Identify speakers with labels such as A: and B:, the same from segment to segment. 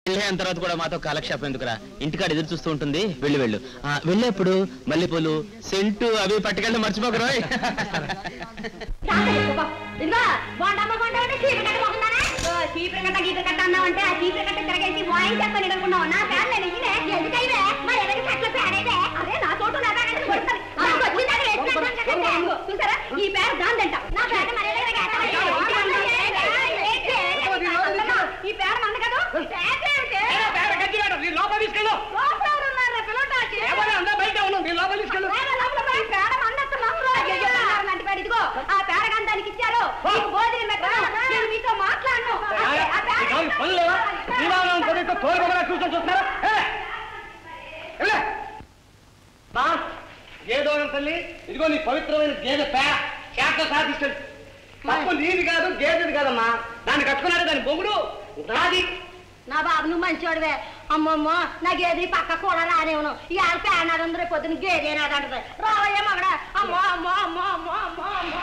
A: వెళ్ళిన తర్వాత కూడా మాతో కాలక్షేపం ఎందుకురా ఇంటికాడ ఎదురు చూస్తూ ఉంటుంది వెళ్ళి వెళ్ళు ఆ, వెళ్ళేప్పుడు మల్లెపూలు సెంటు అవి పట్టుకెళ్ళి మర్చిపోకరా
B: ఇదిగో బోండమ్మ బోండ అంటే చీపురు కట్ట పోకుండానే చీపురు కట్ట గీపురు కట్ట అన్నావంటే ఆ చీపురు కట్ట తిరగేసి వాయిన్ చేస్తాను అనుకున్నావు నా ఫ్యాన్ నేను ఇదే ఎందుకైతే మా ఎదురు చెట్ల ఫ్యాన్ అయితే అదే నా చోటు నా ఫ్యాన్ అయితే కొడతాను. నాకు వచ్చిందని వేసినట్టు కదండి. చూసారా ఈ పేరు దాందంట నా పేరు మరి ఎలాగ కట్టాలి? ఈ పేరు మంద కదా లోపల ఎవరు ఉన్నారా? పిలవటానికి? వేరే లోపల పోయి పేడ మందత్తు మందులో అయ్యయ్యో, అన్నారు లాంటి పేడ. ఇదిగో ఆ పేడ గంధానికి ఇచ్చారు మీకు భోజనం పెట్టను నేను మీతో మాట్లాడను ఆ- ఆ పేడ-
C: ఏదో తల్లి ఇదిగో నీ పవిత్రమైన గేదె పేడ చేత సాధిస్తాడు తప్పు నీది కాదు గేదెది కాదమ్మా దాన్ని కట్టుకున్నాడు దాని బొగుడు నాది
B: నా బాబు నువ్వు మంచివాడివే అమ్మమ్మ నా గేది పక్క కూడా రానేవును ఇవాళ ఫ్యాన్ అదందరూ పొద్దున గేది నాదంటది రావయ్య మగడ అమ్మో అమ్మో అమ్మో అమ్మో అమ్మో అమ్మో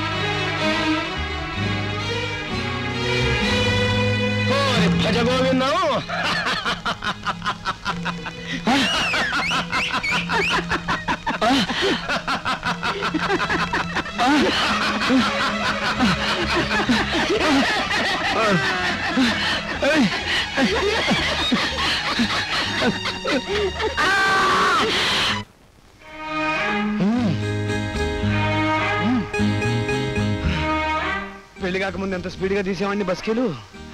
A: భజ గోవిందం
C: పెళ్లి కాకముందు ఎంత స్పీడ్ గా తీసేవాడిని బస్కీలు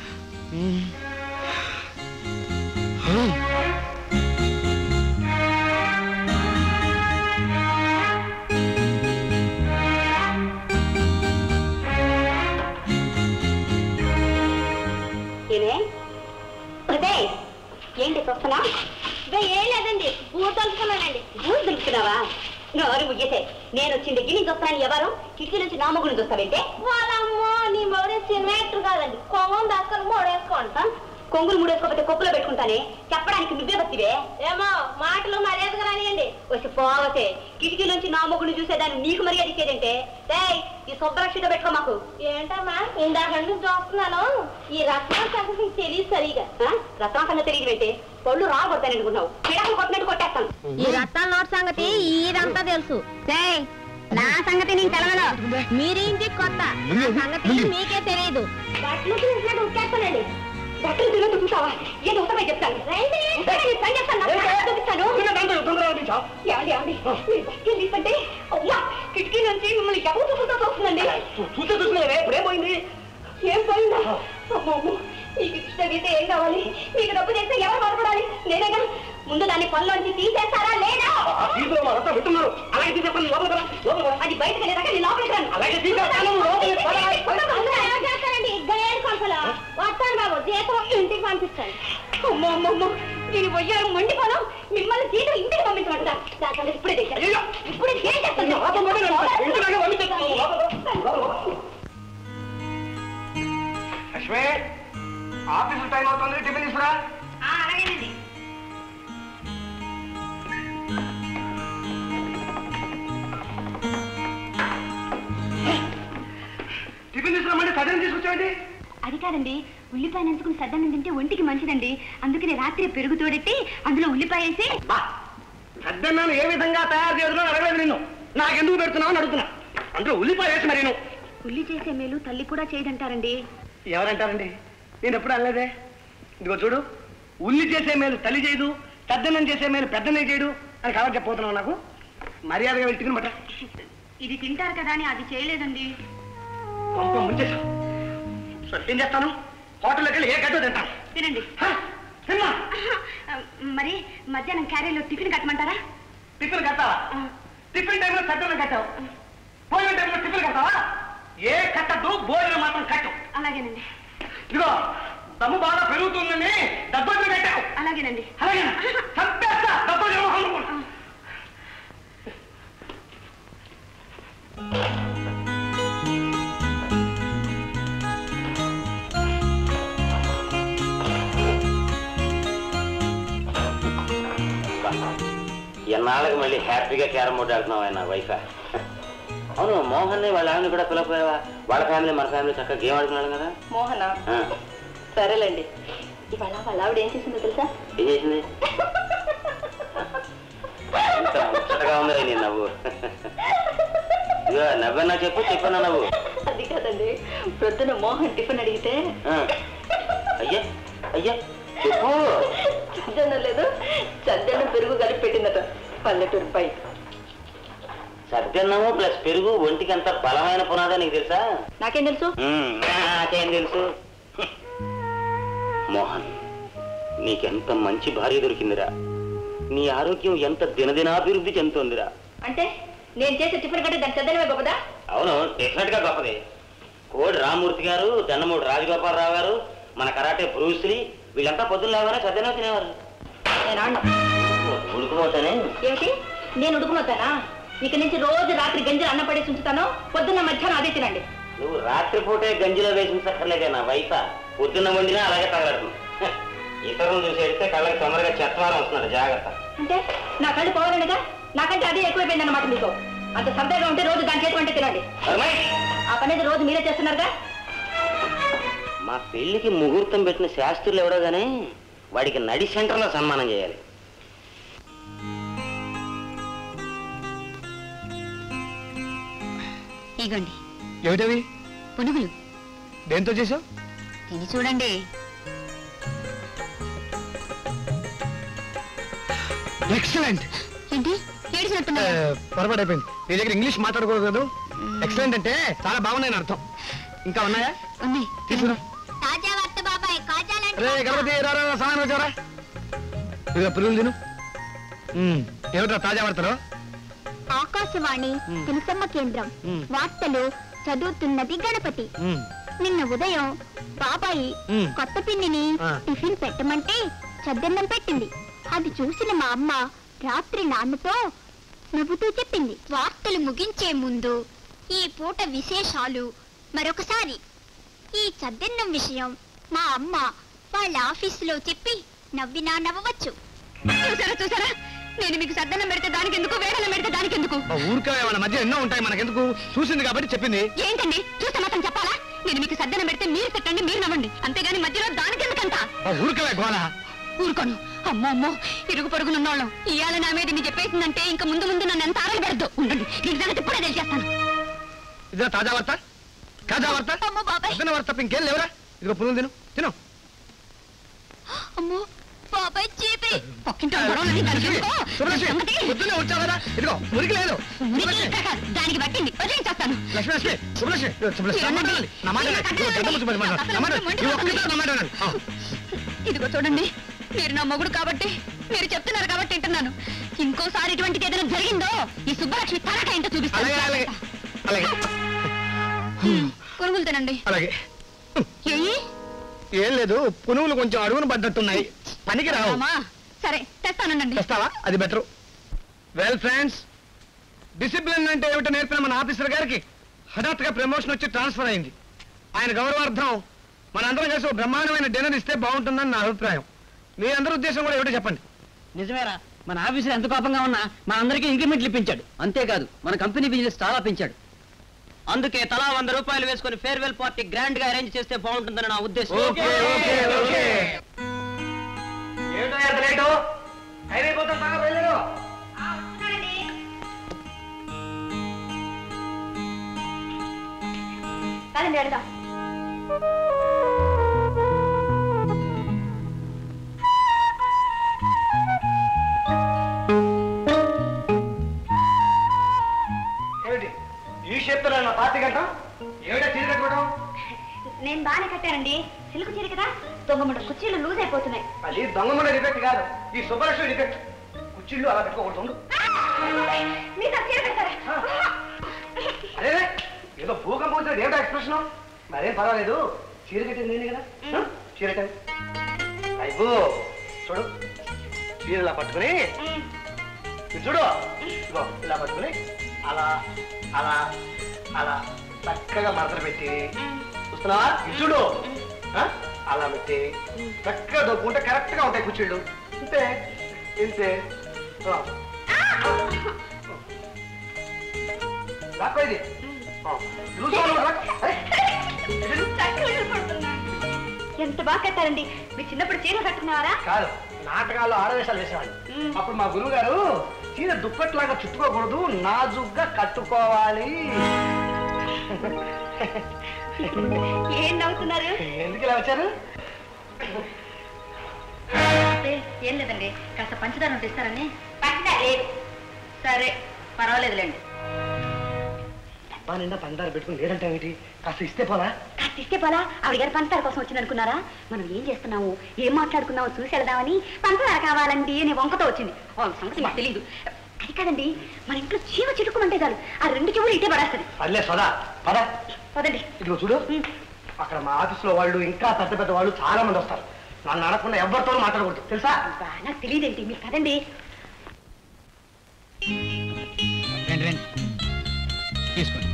B: ఏమే హృదయ్ ఏంటి చూస్తున్నా ఏం లేదండి ఊరు తలుపుకున్నానండి ఊరు దులుపుకున్నావా నోరు ముగ్గేసే నేను వచ్చింది గిని చూస్తాను ఎవరు కిటికీ నుంచి నా మొగుడు చూస్తావంటే వాళ్ళమ్మో నీ మొగుడే సినిమాక్టర్ కాదండి కొంగం దాసుకొని మూడేసుకోండి కొంగులు మూడేసుకోకపోతే కొప్పులో పెట్టుకుంటానే చెప్పడానికి నువ్వే వస్తివే ఏమో మాటలు మర్యాదగా రానియండి వచ్చి పోవతే కిటికీ నుంచి నా మొగుడు చూసేదాన్ని నీకు మర్యాద ఇచ్చేదంటే ఏయ్ ఈ శుభ్రక్షిత పెట్టుకో మాకు ఏంటమ్మా ఇందాక నుంచి చూస్తున్నాను ఈ రత్నం సంగతి తెలియదు సరిగా రత్నం సంగతి తెలియదు ఏంటి పళ్ళు రాకూడతాను అనుకున్నావు పిడకలు కొట్టినట్టు కొట్టేస్తాను
D: ఈ రత్తాల నోట్ సంగతి ఇదంతా తెలుసు ఏయ్, నా సంగతి నీకు తెలవదు మీరేంటి కొత్త నా సంగతి మీకే తెలియదు
B: బట్టలు చూసినట్టు ఉక్కేస్తానండి బట్టలు తిన్నట్టు చూసావా ఏదో ఉత్తమై చెప్తాను రండి, రండి, పని చేస్తాను నా బట్టలు చూపిస్తాను ఏమండి ఏమండి మీరు బట్టలు తీసుకుంటే అవ్వా కిటికీ నుంచి మిమ్మల్ని ఎవరు చూపుతా చూస్తుందండి
C: చూసే చూస్తున్నావే ఇప్పుడేం పోయింది
B: ఏం పోయిందా అమ్మో అమ్మో, మీకు ఇష్టమైతే ఏం కావాలి మీకు డబ్బు చేస్తే ఎవరు బాధపడాలి నేనేగా ముందు దాన్ని పనిలోంచి తీసేస్తారా లేదా
C: తీసుకురా మా రథం వింటున్నారు అలాగే తీసేస్తాను లోపల పద, లోపల పద.
B: అది బయటకు వెళ్ళేదాకా నేను లోపలికి రాను
C: అలాగే తీసేస్తాను లోపలికి పద.
B: అందరూ ఎలా చేస్తారండి గయేడు కొంపలా వస్తాను బాబు జీతం ఇంటికి పంపిస్తాను అమ్మో అమ్మో అమ్మో నేను పోయారు మండిపోను మిమ్మల్ని జీతం ఇంటికి పంపించమంటా దానికన్నా ఇప్పుడే తెచ్చాను
C: అయ్యో.
B: ఇప్పుడే చేసేస్తాను
C: లోపల పద, ఇంటి దాకా పంపించేస్తాను. లోపల పద, లోపల పద. లక్ష్మి ఆఫీసు టైం అవుతుంది టిఫిన్ తీసుకురా
B: అలాగేనండి
C: టిఫిన్ తీసుకురామంటే సడన్ తీసుకొచ్చామండి
B: అది కాదండి ఉల్లిపాయ నంచుకుని సద్దన్నం తింటే ఒంటికి మంచిదండి అందుకని రాత్రి పెరుగు తోడెట్టి అందులో ఉల్లిపాయ వేసి
C: బా సద్దన్నాను ఏ విధంగా తయారు చేస్తున్నావు అడగలేదు నిన్ను నాకెందుకు పెడుతున్నావు అని అడుగుతున్నా అందులో ఉల్లిపాయ వేసి మరి నువ్వు
B: ఉల్లి చేసే మేలు తల్లి కూడా చేయదంటారండి
C: ఎవరంటారండి నేను ఎప్పుడు అనలేదే ఇదిగో చూడు ఉల్లి చేసే మేలు తల్లి చేయదు పెద్దన్నం చేసే మేలు పెద్దనే చేయడు అని కాబట్టి చెప్పబోతున్నావు నాకు మర్యాదగా వెళ్తుకుని బట్ట
B: ఇది తింటారు కదా అని అది చేయలేదండి
C: పంప ముంచేశావు సరే ఏం చేస్తాను హోటల్లోకి వెళ్ళి ఏ గడ్డ తింటాను
B: తినండి
C: హ, తిన్నా
B: మరి మధ్యాహ్నం క్యారీలో టిఫిన్ కట్టమంటారా
C: టిఫిన్ కట్టావా టిఫిన్ టైంలో కట్టడం కట్టావు భోజనం టైంలో టిఫిన్ కట్టావా ఏ కట్టద్దు భోజనం మాత్రం కట్టు
B: అలాగేనండి
C: ఇదిగో దమ్ము బాగా పెరుగుతుందని డబ్బులు కట్టావు
B: అలాగేనండి
C: అలాగే చంపేస్తా డబ్బులు
E: ఎన్నాళ్ళకి మళ్ళీ హ్యాపీగా క్యారమ్ బోర్డు ఆడుతున్నావు ఆయన వైఫ్ అవును మోహన్ వాళ్ళ ఆమెను కూడా పిలకపోయావా వాళ్ళ ఫ్యామిలీ మన ఫ్యామిలీ చక్కగా గేమ్ ఆడుకున్నాడు కదా
F: మోహన
E: ఆ,
F: సరేలేండి
B: ఇవాళ వాళ్ళ ఆవిడ ఏం చేసిందో తెలుసా
E: ఏం చేసింది ఎంత ముచ్చటగా ఉందిరా నీ నవ్వు ఇదిగో నవ్వన్నా చెప్పు చెప్పన్నా నవ్వు
B: అది కాదండి ప్రొద్దున మోహన్ టిఫిన్ అడిగితే
E: ఆ. అయ్యా అయ్యా చెప్పు
B: చద్దన్నం లేదు చద్దన్నం పెరుగు కలిపి పెట్టిందట పల్లెటూరు పై
E: సద్దన్నము ప్లస్ పెరుగు ఒంటికి అంత బలమైన పునాదా నీకు తెలుసా
B: నాకేం తెలుసు
E: మ్మ్, నాకేం తెలుసు మోహన్ నీకెంత మంచి భార్య దొరికిందిరా నీ ఆరోగ్యం ఎంత దినదినాభివృద్ధి చెందుతోందిరా
B: అంటే నేను చేసే టిఫిన్ కంటే దాని చద్దనమే గొప్పదా
E: అవును డెఫినెట్ గా గొప్పది కోడి రామూర్తి గారు జన్నమూడి రాజగోపాలరావు గారు మన కరాటే బ్రూశ్రీ వీళ్ళంతా పొద్దున్న లేవగానే సద్దనం తినేవారు
B: నేను ఆడను
E: ఉడుకుపోతానే
B: ఏమిటి నేను ఉడుకుమవుతానా ఇక నుంచి రోజు రాత్రి గంజలు అన్నం పడేసి ఉంచుతాను పొద్దున్న మధ్యాహ్నం అదే తినండి
E: నువ్వు రాత్రిపూటే గంజిలో వేసి ఉంచక్కర్లేదే నా వైఫ పొద్దున్న వండినా అలాగే తగలడుతుంది ఇతరులు చూసి ఎడితే కళ్ళకి తొందరగా చెత్తవారం వస్తున్నాడు జాగ్రత్త
B: అంటే నా కళ్ళు పోవాలనగా నాకంటే అదే ఎక్కువైపోయింది అన్నమాట మీకు అంత సరదాగా ఉంటే రోజు దాని చేతి వంటే తినండి
E: ధర్మయ్య!
B: ఆ పని అయితే రోజు మీరే చేస్తున్నారుగా
E: మా పెళ్లికి ముహూర్తం పెట్టిన శాస్త్రులు ఎవడో గానీ వాడికి నడి సెంటర్లో సన్మానం చేయాలి
D: ఇగోండి
C: ఏమిటవి
D: పునుగులు
C: దేంతో చేసావు
D: తిని చూడండి
C: ఎక్సలెంట్
D: ఏంటి ఏడిచినట్టున్నా
C: పొరపాటు అయిపోయింది నీ దగ్గర ఇంగ్లీష్ మాట్లాడకూడదు కదా ఎక్సలెంట్ అంటే చాలా బాగున్నాయని అర్థం ఇంకా ఉన్నాయా
D: ఉన్నాయి
C: తీసుకురా
D: తాజా వార్త బాబాయ్
C: రే గణపతి రా రా, రా, సామాన్ వచ్చావరా ఇదిగో పురుగులు తిను మ్మ్. ఏమిట్రా తాజా వార్తలు
D: ఆకాశవాణి
C: మ్.
D: తులసమ్మ కేంద్రం
C: మ్.
D: వార్తలు చదువుతున్నది గణపతి
C: మ్మ్.
D: నిన్న ఉదయం బాబాయి
C: మ్.
D: కొత్త పిన్నిని
C: ఆ.
D: టిఫిన్ పెట్టమంటే చద్దన్నం పెట్టింది అది చూసిన మా అమ్మ రాత్రి నాన్నతో నవ్వుతూ చెప్పింది వార్తలు ముగించే ముందు ఈ పూట విశేషాలు మరొకసారి ఈ చద్దన్నం విషయం మా అమ్మ వాళ్ళ ఆఫీసులో చెప్పి నవ్వినా నవ్వవచ్చు చూసారా చూసారా నేను మీకు సద్దన్నం పెడితే దానికి ఎందుకు వేడన్నం పెడితే దానికి ఎందుకు
C: ఆ ఊరికే మన మధ్య ఎన్నో ఉంటాయి మనకెందుకు చూసింది కాబట్టి చెప్పింది
D: ఏంటండి చూస్తే మాత్రం చెప్పాలా నేను మీకు సద్దనం పెడితే మీరు తిట్టండి మీరు నవ్వండి అంతేగాని మధ్యలో దానికి ఎందుకంట
C: ఆ ఊరికే గోళ
D: ఊరుకోను అమ్మో అమ్మో ఇరుగు పొరుగునున్నోళ్ళం ఇవాళ నా మీద నీ చెప్పేసిందంటే ఇంకా ముందు ముందు నన్ను ఎంత ఆరలు పెడద్దు ఉండండి నీకు సంగతి ఇప్పుడే తెలిసేస్తాను
C: ఇదిగో తాజా వార్త తాజా వార్త
D: అమ్మో బాబాయ్
C: పొద్దున్న వార్త తప్ప ఇంకేం లేవురా ఇదిగో పురుగులు తిను తిను
D: అమ్మో బాబాయ్ చీపి పక్కింటి వాళ్ళ గొడవలన్నీ దానికి ఎందుకో?
C: శుభలక్ష్మి
D: సంగతి
C: పొద్దున్నే వచ్చావు కదా ఇదిగో మురికి లేదు
D: ఉనికి
C: శుభలక్ష్మి
D: ఇక్కడ కాదు, దానికి పట్టింది వదిలించేస్తాను
C: లక్ష్మి లక్ష్మి శుభలక్ష్మి ఇదిగో శుభలక్ష్మి నా మాట వినాలి. నా మాట వినాలి. ఇదిగో గడ్డ ముచ్చు పడి మాట్లాడు. నా మాట వినాలి. ఇదిగో ఒక్కసారి నా మాట వినాలి. ఆ.
D: ఇదిగో చూడండి మీరు నా మొగుడు కాబట్టి మీరు చెప్తున్నారు కాబట్టి వింటున్నాను ఇంకోసారి ఇటువంటిది ఏదైనా జరిగిందో ఈ సుబ్బలక్ష్మి తనక ఏంటో చూపిస్తాను
C: అలాగే అలాగే అలాగే
D: కొనుగోలు తినండి
C: అలాగే
D: ఏయ్
C: ఏం లేదు పునుగులు కొంచెం అడుగును పడ్డట్టున్నాయి పనికి రావు
D: అమ్మా సరే తెస్తానండి
C: తెస్తావా అది బెటర్ వెల్ ఫ్రెండ్స్ డిసిప్లిన్ అంటే ఏమిటో నేర్పిన మన ఆఫీసర్ గారికి హఠాత్తుగా ప్రమోషన్ వచ్చి ట్రాన్స్ఫర్ అయింది ఆయన గౌరవార్థం మనందరం కలిసి ఒక బ్రహ్మాండమైన డిన్నర్ ఇస్తే బాగుంటుందని నా అభిప్రాయం మీ అందరి ఉద్దేశం కూడా ఏమిటో చెప్పండి
A: నిజమేరా మన ఆఫీసర్ ఎంత కోపంగా ఉన్నా మన అందరికీ ఇంక్రిమెంట్లు ఇప్పించాడు అంతేకాదు మన కంపెనీ బిజినెస్ చాలా పెంచాడు అందుకే తలా వంద రూపాయలు వేసుకొని ఫేర్వెల్ పార్టీ గ్రాండ్ గా అరేంజ్ చేస్తే బాగుంటుందని నా ఉద్దేశం
C: ఓకే ఓకే ఓకే ఏమిటో ఎంత లేటు టైం అయిపోతుంది బాగా బయలుదేరు
B: కాదండి అడగా
C: ఏమిటి ఈ షేప్ నా పార్టీ గంటం ఏమిటా చీర కట్టుకోవడం
B: నేను బాగానే కట్టానండి సిల్క్ చీర కదా దొంగముండ కుర్చీలు లూజ్ అయిపోతున్నాయి
C: అది దొంగముల డిఫెక్ట్ కాదు ఈ సుబ్బలక్ష్మి డిఫెక్ట్ కుర్చీళ్ళు అలా పెట్టుకోకూడదు ఉండు.
B: మీరు ఆ చీర కట్టారా
C: అరే ఏదో భూకంపం వచ్చినట్టు ఏమిటా ఎక్స్ప్రెషన్ మరేం పర్వాలేదు చీర కట్టింది నేనే కదా ఆ? చీర కట్టాను అయిపో చూడు చీర ఇలా పట్టుకుని ఇది చూడు ఇదిగో ఇలా పట్టుకుని అలా అలా అలా చక్కగా మడతలు పెట్టి చూస్తున్నావా ఇది చూడు ఆ? అలా పెట్టి చక్కగా దొక్కుంటే కరెక్ట్ గా ఉంటాయి కుర్చీళ్ళు ఇంతే ఇంతే ఆ. రాకో ఇది ఆ. లూజ్ గా ఉండదు, రా. అరే. ఇది.
B: ఎంత బాగా కట్టారండి మీరు చిన్నప్పుడు చీర కట్టుకున్నారా
C: కాదు నాటకాల్లో ఆడవేషాలు వేసేవాళ్ళు
B: మ్మ్.
C: అప్పుడు మా గురువు గారు చీర దుప్పట్లాగా చుట్టుకోకూడదు నాజుగ్గా కట్టుకోవాలి
B: ఏం నవ్వుతున్నారు
C: ఎందుకు ఇలా వచ్చారు
B: ఏం లేదండి కాస్త పంచదార ఉంటే ఇస్తారని పంచదార లేదు సరే పర్వాలేదులేండి
C: డబ్బా నిండా పందారు పెట్టుకుని లేదంటే ఏమిటి కాస్త ఇస్తే పోలా
B: కాస్త ఇస్తే పోలా ఆవిడ గారు పంచదార కోసం వచ్చింది అనుకున్నారా మనం ఏం చేస్తున్నాము ఏం మాట్లాడుకున్నామో చూసి వెళ్దామని పంచదార కావాలండి అని వంకతో వచ్చింది ఆ సంగతి మాకు తెలియదు అది కాదండి మన ఇంట్లో చీమ చిటుకుమంటే చాలు ఆ రెండు చెవులు ఇటే పడేస్తుంది
C: అల్లే సదా పద
B: పదండి
C: ఇదిగో చూడు అక్కడ మా ఆఫీసులో వాళ్ళు ఇంకా పెద్ద పెద్ద వాళ్ళు చాలా మంది వస్తారు నన్ను అడగకుండా ఎవరితోనూ మాట్లాడకూడదు తెలుసా
B: అబ్బా, నాకు తెలియదేంటి మీరు కదండి
A: రండి రండి తీసుకోండి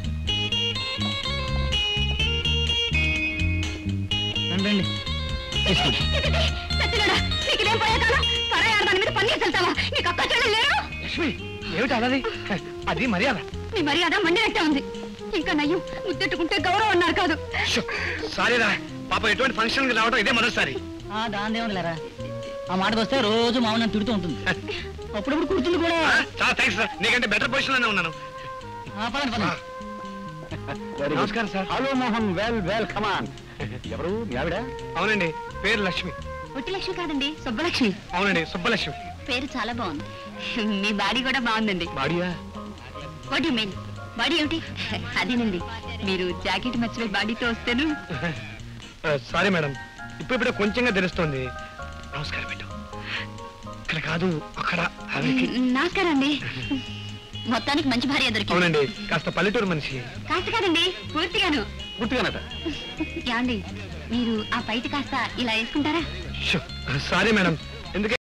A: రండి రండి తీసుకోండి
B: సత్యనాడా నీకు ఇదేం పోయే కాలం పరాయి ఆడదాని మీద పన్నీరు చల్తావా నీకు అక్క చెల్లెలు లేరు
C: లక్ష్మి ఏమిటి అన్నది అది మర్యాద
B: నీ మర్యాద మండినట్టే ఉంది ఇంకా నయ్యం ముద్దెట్టుకుంటే గౌరవం అన్నారు కాదు
C: సారీరా పాప ఎటువంటి ఫంక్షన్ రావడం ఇదే మొదటిసారి
A: దాని దేవుని లేరా ఆ మాటకు వస్తే రోజు మామూలు తిడుతూ ఉంటుంది అప్పుడప్పుడు కుడుతుంది కూడా
C: ఆ, చాలా థ్యాంక్స్ సార్ నీకంటే బెటర్ పొజిషన్ లోనే ఉన్నాను
A: ఆ, పదండి పదండి
C: నమస్కారం sir
F: hello Mohan well well come on ఎవరు మీ ఆవిడ
C: అవునండి పేరు లక్ష్మి
B: ఒట్టి లక్ష్మి కాదండి సుబ్బలక్ష్మి
C: అవునండి సుబ్బలక్ష్మి
B: పేరు చాలా బాగుంది మీ బాడీ కూడా బాగుందండి
C: బాడియా
B: వాట్ యు మీన్ బాడీ ఏమిటి అదేనండి మీరు జాకెట్ మర్చిపోయి బాడీతో వస్తేను
C: సారీ మేడం ఇప్పుడిప్పుడే కొంచెంగా తెలుస్తోంది నమస్కారం పెట్టు ఇక్కడ కాదు అక్కడ ఆవిడకి.
B: నమస్కారం అండి మొత్తానికి మంచి భార్య దొరికింది
C: అవునండి కాస్త పల్లెటూరు మనిషి
B: కాస్త కాదండి పూర్తిగాను
F: గుర్తుగానట
B: ఏమండి మీరు ఆ పైట కాస్త ఇలా వేసుకుంటారా
C: సారీ మేడం ఎందుకంటే